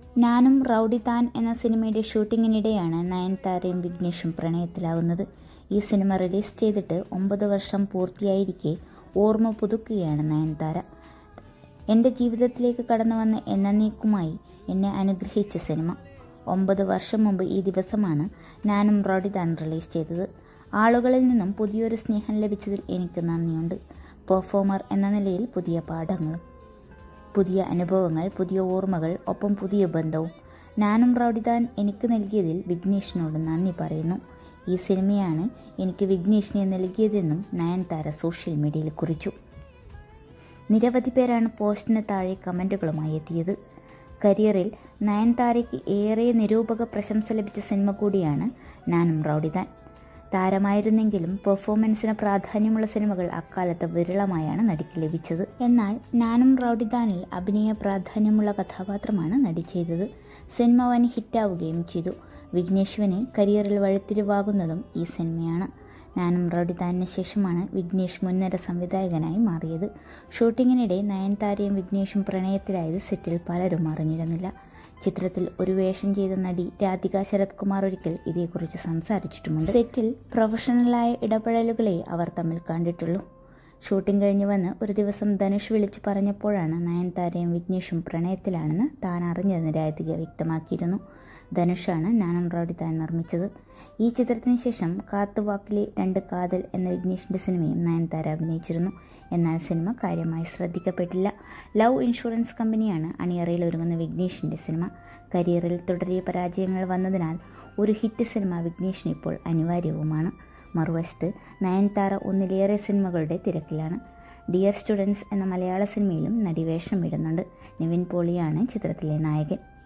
ഞാനും റൗഡി താൻ എന്ന സിനിമയുടെ ഷൂട്ടിങ്ങിനിടെയാണ് നയൻതാരയും വിഘ്നേഷും പ്രണയത്തിലാവുന്നത് ഈ സിനിമ റിലീസ് ചെയ്തിട്ട് ഒമ്പത് വർഷം പൂർത്തിയായിരിക്കെ ഓർമ്മ പുതുക്കുകയാണ് നയൻതാര എൻ്റെ ജീവിതത്തിലേക്ക് കടന്നു വന്ന എന്നേക്കുമായി എന്നെ അനുഗ്രഹിച്ച സിനിമ ഒമ്പത് വർഷം മുമ്പ് ഈ ദിവസമാണ് ഞാനും റോഡി താൻ റിലീസ് ചെയ്തത് ആളുകളിൽ നിന്നും പുതിയൊരു സ്നേഹം ലഭിച്ചതിൽ എനിക്ക് നന്ദിയുണ്ട് പെർഫോമർ എന്ന നിലയിൽ പുതിയ പാഠങ്ങളും പുതിയ അനുഭവങ്ങൾ പുതിയ ഓർമ്മകൾ ഒപ്പം പുതിയ ബന്ധവും ഞാനും റൗഡിതാൻ എനിക്ക് നൽകിയതിൽ വിഘ്നേഷിനോട് നന്ദി പറയുന്നു ഈ സിനിമയാണ് എനിക്ക് വിഘ്നേഷിനെ നൽകിയതെന്നും നയൻതാര സോഷ്യൽ മീഡിയയിൽ കുറിച്ചു നിരവധി പേരാണ് പോസ്റ്റിന് താഴെ കമൻറ്റുകളുമായി എത്തിയത് കരിയറിൽ നയൻതാരയ്ക്ക് ഏറെ നിരൂപക പ്രശംസ ലഭിച്ച സിനിമ കൂടിയാണ് ഞാനും റൗഡിതാൻ താരമായിരുന്നെങ്കിലും പെർഫോമൻസിന് പ്രാധാന്യമുള്ള സിനിമകൾ അക്കാലത്ത് വിരളമായാണ് നടിക്ക് ലഭിച്ചത് എന്നാൽ ഞാനും റൗഡിദാനിൽ അഭിനയ പ്രാധാന്യമുള്ള കഥാപാത്രമാണ് നടി ചെയ്തത് സിനിമ വൻ ഹിറ്റാവുകയും ചെയ്തു വിഘ്നേശ്വന് കരിയറിൽ വഴിത്തിരിവാകുന്നതും ഈ സിനിമയാണ് ഞാനും റൗഡിദാനിന് ശേഷമാണ് വിഘ്നേഷ് മുൻനിര സംവിധായകനായി മാറിയത് ഷൂട്ടിങ്ങിനിടെ നയൻതാരയും വിഘ്നേഷും പ്രണയത്തിലായത് സെറ്റിൽ പലരും അറിഞ്ഞിരുന്നില്ല ചിത്രത്തിൽ ഒരു വേഷം ചെയ്ത നടി രാധിക ശരത് കുമാർ ഒരിക്കൽ ഇതേക്കുറിച്ച് സംസാരിച്ചിട്ടുമുണ്ട് സെറ്റിൽ പ്രൊഫഷണലായ ഇടപെടലുകളെ അവർ തമ്മിൽ കണ്ടിട്ടുള്ളൂ ഷൂട്ടിംഗ് കഴിഞ്ഞ് വന്ന് ഒരു ദിവസം ധനുഷ് വിളിച്ചു പറഞ്ഞപ്പോഴാണ് നയൻതാരയും വിഘ്നേഷും പ്രണയത്തിലാണെന്ന് താൻ അറിഞ്ഞതെന്ന് രാധിക വ്യക്തമാക്കിയിരുന്നു ധനുഷാണ് നാനം റോഡി താൻ നിർമ്മിച്ചത് ഈ ചിത്രത്തിന് ശേഷം കാത്തുവാക്കിലെ രണ്ട് കാതൽ എന്ന വിഘ്നേഷിൻ്റെ സിനിമയും നയൻതാര അഭിനയിച്ചിരുന്നു എന്നാൽ സിനിമ കാര്യമായി ശ്രദ്ധിക്കപ്പെട്ടില്ല ലവ് ഇൻഷുറൻസ് കമ്പനിയാണ് അണിയറയിൽ ഒരുങ്ങുന്ന വിഘ്നേഷിൻ്റെ സിനിമ കരിയറിൽ തുടരെ പരാജയങ്ങൾ വന്നതിനാൽ ഒരു ഹിറ്റ് സിനിമ വിഘ്നേഷിന് ഇപ്പോൾ അനിവാര്യവുമാണ് മറുവശത്ത് നയൻതാര ഒന്നിലേറെ സിനിമകളുടെ തിരക്കിലാണ് ഡിയർ സ്റ്റുഡൻസ് എന്ന മലയാള സിനിമയിലും നടി വേഷം ഇടുന്നുണ്ട് നിവിൻ പോളിയാണ് ചിത്രത്തിലെ നായകൻ